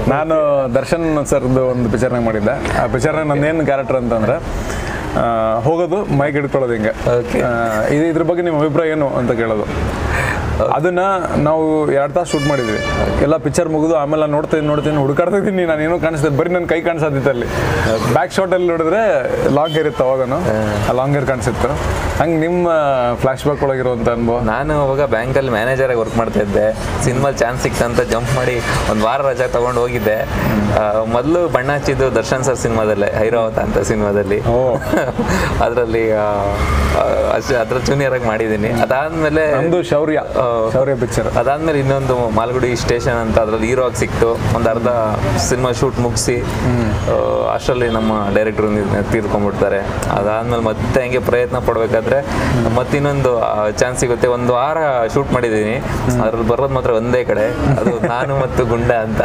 ನಾನು ದರ್ಶನ್ ಸರ್ದು ಒಂದು ಪಿಕ್ಚರ್ನಾಗ ಮಾಡಿದ್ದೆ ಆ ಪಿಕ್ಚರ್ನಾಗ ನಂದೇನು ಕ್ಯಾರೆಕ್ಟರ್ ಅಂತಂದ್ರೆ ಆ, ಹೋಗೋದು ಮೈಕ್ ಹಿಡ್ಕೊಳ್ಳೋದು ಹಿಂಗೆ Okay. ಆ, ಇದು ಇದ್ರ ಬಗ್ಗೆ ನಿಮ್ಮ ಅಭಿಪ್ರಾಯ ಏನು ಅಂತ ಕೇಳೋದು ಅದನ್ನ ನಾವು ಎರಡು ತಾಸು ಶೂಟ್ ಮಾಡಿದ್ವಿ ಎಲ್ಲ ಪಿಕ್ಚರ್ ಮುಗಿದು ಆಮೇಲೆ ನಾನು ನೋಡ್ತೀನಿ ನೋಡ್ತೀನಿ ಹುಡುಕಾಡ್ತಾ ಇದ್ದೀನಿ ನಾನು ಏನೋ ಕಾಣಿಸ್ತದೆ ಬರೀ ನನ್ನ ಕೈ ಕಾಣಿಸತ್ತಿತ್ತು ಅಲ್ಲಿ ಬ್ಯಾಕ್ ಶಾಟಲ್ಲಿ ನೋಡಿದ್ರೆ ಲಾಂಗ್ ಹೇರ್ ಇತ್ತು ಅವಾಗನು ಆ ಲಾಂಗ್ ಹೇರ್ ಕಾಣಿಸಿತ್ತು ಹಂಗೆ ನಿಮ್ಮ ಫ್ಲಾಶ್ ಬ್ಯಾಕ್ ಒಳಗಿರುವಂಥ ಅನುಭವ ನಾನು ಅವಾಗ ಬ್ಯಾಂಕಲ್ಲಿ ಮ್ಯಾನೇಜರ್ ಆಗಿ ವರ್ಕ್ ಮಾಡ್ತಾ ಇದ್ದೆ ಸಿನಿಮಾ ಚಾನ್ಸ್ ಸಿಕ್ತಂತ ಜಂಪ್ ಮಾಡಿ ಒಂದು ವಾರ ರಜಾ ತಗೊಂಡು ಹೋಗಿದ್ದೆ ಮೊದಲು ಬಣ್ಣ ಹಚ್ಚಿದ್ದು ದರ್ಶನ್ ಸರ್ ಸಿನಿಮಾದಲ್ಲೇ ಐರಾವತ ಅಂತ ಸಿನಿಮಾದಲ್ಲಿ ಓ ಅದರಲ್ಲಿ ಅಷ್ಟೇ ಅದ್ರ ಜೂನಿಯರ್ ಆಗಿ ಮಾಡಿದ್ದೀನಿ ಅದಾದ್ಮೇಲೆ ನಮ್ದು ಶೌರ್ಯ ಶೌರ್ಯ ಪಿಕ್ಚರ್ ಅದಾದ್ಮೇಲೆ ಇನ್ನೊಂದು ಮಾಲ್ಗುಡಿ ಸ್ಟೇಷನ್ ಅಂತ ಅದ್ರಲ್ಲಿ ಹೀರೋ ಆಗಿ ಸಿಕ್ತು ಒಂದು ಅರ್ಧ ಸಿನಿಮಾ ಶೂಟ್ ಮುಗಿಸಿ ಅಷ್ಟರಲ್ಲಿ ನಮ್ಮ ಡೈರೆಕ್ಟರ್ ತೀರ್ಕೊಂಡ್ಬಿಡ್ತಾರೆ ಅದಾದ್ಮೇಲೆ ಮತ್ತೆ ಹಂಗೆ ಪ್ರಯತ್ನ ಪಡ್ಬೇಕಾದ್ರೆ ಮತ್ತಿನ್ನೊಂದು ಚಾನ್ಸ್ ಸಿಗುತ್ತೆ ಒಂದು ವಾರ ಶೂಟ್ ಮಾಡಿದ್ದೀನಿ ಅದ್ರಲ್ಲಿ ಬರೋದು ಮಾತ್ರ ಒಂದೇ ಕಡೆ ಅದು ನಾನು ಮತ್ತು ಗುಂಡ ಅಂತ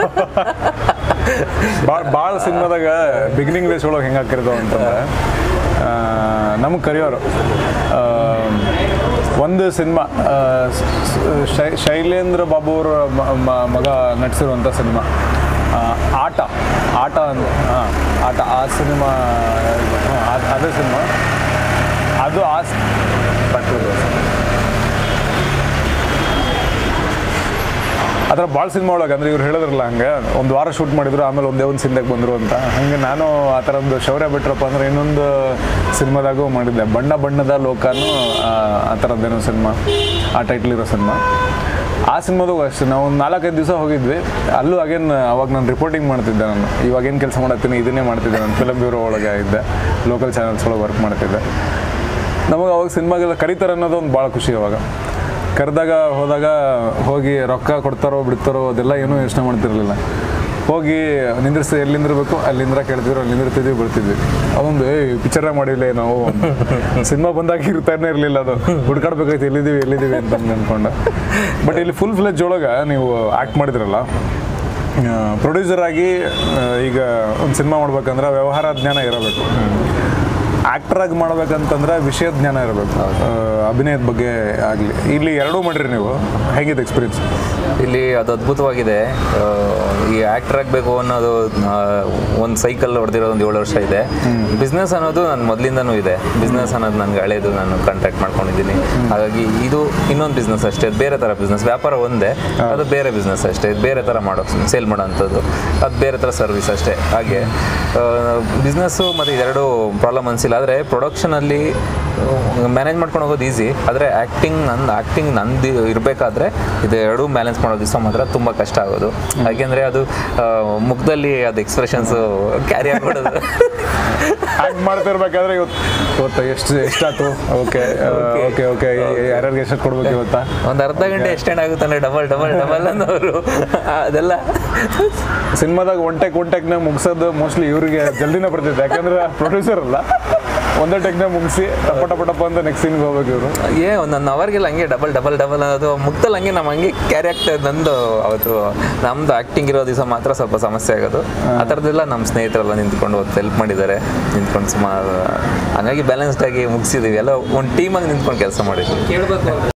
ಭಾಳ ಭಾಳ ಸಿನಿಮಾದಾಗ ಬಿಗಿನಿಂಗ್ ಡೇಸ್ ಒಳಗೆ ಹೆಂಗೆ ಹಾಕಿರ್ತಾವ ಅಂತಂದ್ರೆ ನಮಗೆ ಕರೆಯೋರು ಆ, ಒಂದು ಸಿನಿಮಾ ಶೈಲೇಂದ್ರ ಬಾಬು ಅವರ ಮ- ಮ- ಮಗ ನಟಿಸಿರುವಂಥ ಸಿನಿಮಾ ಆ, ಆಟ ಆಟ ಅಂತ ಹಾಂ ಆಟ ಆ ಸಿನಿಮಾ ಹಾ, ಅದ್- ಅದೇ ಸಿನಿಮಾ ಅದು ಆ ಸ್- ಅದ್ರ ಭಾಳ ಸಿನಿಮಾ ಒಳಗೆ ಅಂದ್ರೆ ಇವ್ರು ಹೇಳಿದ್ರಲ್ಲ ಹಂಗೆ ಒಂದು ವಾರ ಶೂಟ್ ಮಾಡಿದ್ರು ಆಮೇಲೆ ಒಂದೇ ಒಂದು ಸಿನಿಮಾಗೆ ಬಂದರು ಅಂತ ಹಂಗೆ ನಾನು ಆ ಥರದ್ದು ಶೌರ್ಯ ಬಿಟ್ರಪ್ಪ ಅಂದ್ರೆ ಇನ್ನೊಂದು ಸಿನಿಮಾದಾಗೂ ಮಾಡಿದ್ದೆ ಬಣ್ಣ ಬಣ್ಣದ ಲೋಕನೂ ಆ, ಆ ಥರದ್ದೇನೋ ಸಿನಿಮಾ ಆ ಟೈಟ್ಲ್ ಇರೋ ಸಿನಿಮಾ ಆ ಸಿನಿಮಾದಾಗೂ ಅಷ್ಟೇ ನಾವು ಒಂದು ನಾಲ್ಕೈದು ದಿವಸ ಹೋಗಿದ್ವಿ ಅಲ್ಲೂ ಅಗೇನ್ ಅವಾಗ ನಾನು ರಿಪೋರ್ಟಿಂಗ್ ಮಾಡ್ತಿದ್ದೆ ನಾನು ಇವಾಗ ಏನು ಕೆಲಸ ಮಾಡತ್ತೀನಿ ಇದನ್ನೇ ಮಾಡ್ತಿದ್ದೆ ನಾನು ಫಿಲಮ್ ಬ್ಯೂರೋ ಒಳಗೆ ಇದ್ದೆ ಲೋಕಲ್ ಚಾನಲ್ಸ್ ಒಳಗೆ ವರ್ಕ್ ಮಾಡ್ತಿದ್ದೆ ನಮಗೆ ಅವಾಗ ಸಿನಿಮಾಗೆಲ್ಲ ಕರೀತಾರೆ ಅನ್ನೋದು ಒಂದು ಭಾಳ ಖುಷಿ ಅವಾಗ ಕರೆದಾಗ ಹೋದಾಗ ಹೋಗಿ ರೊಕ್ಕ ಕೊಡ್ತಾರೋ ಬಿಡ್ತಾರೋ ಅದೆಲ್ಲ ಏನೂ ಯೋಚನೆ ಮಾಡ್ತಿರ್ಲಿಲ್ಲ ಹೋಗಿ ನಿಂದ್ರಿಸಿ ಎಲ್ಲಿ ನಿಂದಿರ್ಬೇಕು ಅಲ್ಲಿ ನಿಂದ್ರ ಕೇಳ್ತಿದ್ರು ಅಲ್ಲಿ ನಿಂದಿರ್ತಿದ್ವಿ ಬಿಡ್ತಿದ್ವಿ ಅದೊಂದು ಏ ಪಿಕ್ಚರ ಮಾಡಿಲ್ಲ ನಾವು ಸಿನಿಮಾ ಬಂದಾಗ ಇರ್ತಾನೆ ಇರಲಿಲ್ಲ ಅದು ಹುಡ್ಕಾಡ್ಬೇಕಾಯ್ತು ಎಲ್ಲಿದ್ದೀವಿ ಎಲ್ಲಿದ್ದೀವಿ ಅಂತ ಅನ್ಕೊಂಡು ಬಟ್ ಇಲ್ಲಿ ಫುಲ್ ಫ್ಲೆಜ್ ಒಳಗೆ ನೀವು ಆ್ಯಕ್ಟ್ ಮಾಡಿದ್ರಲ್ಲ ಪ್ರೊಡ್ಯೂಸರ್ ಆಗಿ ಆ, ಈಗ ಒಂದು ಸಿನಿಮಾ ಮಾಡ್ಬೇಕಂದ್ರೆ ವ್ಯವಹಾರ ಜ್ಞಾನ ಇರಬೇಕು ಆಕ್ಟರ್ ಆಗಿ ಮಾಡ್ಬೇಕಂತಂದ್ರೆ ವಿಷಯ ಜ್ಞಾನ ಇರಬೇಕು ಅಭಿನಯದ ಬಗ್ಗೆ ಆಗಲಿ ಇಲ್ಲಿ ಎರಡೂ ಮಾಡಿರಿ ನೀವು ಹೇಗಿದೆ ಎಕ್ಸ್ಪೀರಿಯನ್ಸ್ ಇಲ್ಲಿ ಅದು ಅದ್ಭುತವಾಗಿದೆ ಆ, ಈ ಆಕ್ಟರ್ ಆಗಬೇಕು ಅನ್ನೋದು ಒಂದು ಸೈಕಲ್ ಹೊಡೆದಿರೋದು ಒಂದು ಏಳು ವರ್ಷ ಇದೆ ಬಿಸ್ನೆಸ್ ಅನ್ನೋದು ನನ್ನ ಮೊದಲಿಂದನೂ ಇದೆ ಬಿಸ್ನೆಸ್ ಅನ್ನೋದು ನನಗೆ ಹಳೇದು ನಾನು ಕಾಂಟ್ಯಾಕ್ಟ್ ಮಾಡ್ಕೊಂಡಿದ್ದೀನಿ ಹಾಗಾಗಿ ಇದು ಇನ್ನೊಂದು ಬಿಸ್ನೆಸ್ ಅಷ್ಟೇ ಅದು ಬೇರೆ ಥರ ಬಿಸ್ನೆಸ್ ವ್ಯಾಪಾರ ಒಂದೇ ಅದು ಬೇರೆ ಬಿಸ್ನೆಸ್ ಅಷ್ಟೇ ಇದು ಬೇರೆ ಥರ ಮಾಡೋ ಸೇಲ್ ಮಾಡೋಂಥದ್ದು ಅದು ಬೇರೆ ಥರ ಸರ್ವಿಸ್ ಅಷ್ಟೇ ಹಾಗೆ ಬಿಸ್ನೆಸ್ಸು ಮತ್ತು ಇದೆರಡು ಪ್ರಾಬ್ಲಮ್ ಅನಿಸಿಲ್ಲ ಆದರೆ ಪ್ರೊಡಕ್ಷನಲ್ಲಿ ಮ್ಯಾನೇಜ್ ಮಾಡ್ಕೊಂಡು ಹೋಗೋದು ಈಸಿ ಆದರೆ ಆ್ಯಕ್ಟಿಂಗ್ ನಂದು ಆ್ಯಕ್ಟಿಂಗ್ ನಂದು ಇರಬೇಕಾದ್ರೆ ಇದು ಎರಡೂ ಬ್ಯಾಲೆನ್ಸ್ ಮಾಡೋ ದಿವಸ ಮಾತ್ರ ತುಂಬ ಕಷ್ಟ ಆಗೋದು ಯಾಕೆಂದರೆ ಅದು ಆ, ಮುಖದಲ್ಲಿ ಅದು ಎಕ್ಸ್ಪ್ರೆಷನ್ಸು ಕ್ಯಾರಿ ಆಗ್ಬಿಡೋದು ಆ್ಯಕ್ಟ್ ಮಾಡ್ತಿರ್ಬೇಕಾದ್ರೆ ಇವತ್ತು ಇವತ್ತು ಎಷ್ಟು ಎಷ್ಟಾಯ್ತು ಓಕೆ ಓಕೆ ಓಕೆ ಯಾರ್ಯಾರಿಗೆ ಎಷ್ಟು ಕೊಡ್ಬೇಕು ಇವತ್ತಾ ಒಂದು ಅರ್ಧ ಗಂಟೆ ಎಷ್ಟೆಂಡ್ ಆಗುತ್ತೆ ಅಂದರೆ ಡಬಲ್ ಡಬಲ್ ಡಬಲ್ ಅನ್ನೋರು ಅದೆಲ್ಲ ಸಿನಿಮಾದಾಗ ಒನ್ ಟೆಕ್ ಒನ್ ಟೆಕ್ನ ಮುಗಿಸೋದು ಮೋಸ್ಟ್ಲಿ ಇವರಿಗೆ ಜಲ್ದಿನೇ ಬರ್ತಿದ್ದೆ ಯಾಕಂದ್ರೆ ಪ್ರೊಡ್ಯೂಸರ್ ಅಲ್ಲ ಒಂದೇ ಟೆಕ್ನ ಮುಗಿಸಿ ಟಪ ಟಪ ಟಪ ಅಂತ ನೆಕ್ಸ್ಟ್ ಸೀನ್ಗೆ ಹೋಗ್ಬೇಕು ಇವರು ಏ ಒಂದೊಂದು ಅವರ್ಗೆಲ್ಲ ಹಂಗೆ ಡಬಲ್ ಡಬಲ್ ಡಬಲ್ ಅನ್ನೋದು ಮುಗ್ದಲ್ಲಿ ಹಂಗೆ ನಮ್ಮ ಹಂಗೆ ಕ್ಯಾರಿ ಆಗ್ತಾ ನಂದು ಅವತ್ತು ನಮ್ದು ಆ್ಯಕ್ಟಿಂಗ್ ಇರೋ ದಿವಸ ಮಾತ್ರ ಸ್ವಲ್ಪ ಸಮಸ್ಯೆ ಆಗೋದು ಆ ಥರದ್ದೆಲ್ಲ ನಮ್ಮ ಸ್ನೇಹಿತರೆಲ್ಲ ನಿಂತ್ಕೊಂಡು ಅವತ್ತು ಹೆಲ್ಪ್ ಮಾಡಿದ್ದಾರೆ ನಿಂತ್ಕೊಂಡು ಸುಮಾರು ಹಂಗಾಗಿ ಬ್ಯಾಲೆನ್ಸ್ಡ್ ಆಗಿ ಮುಗಿಸಿದ್ದೀವಿ ಎಲ್ಲ ಒಂದು ಟೀಮಾಗಿ ನಿಂತ್ಕೊಂಡು ಕೆಲಸ ಮಾಡಿದ್ವಿ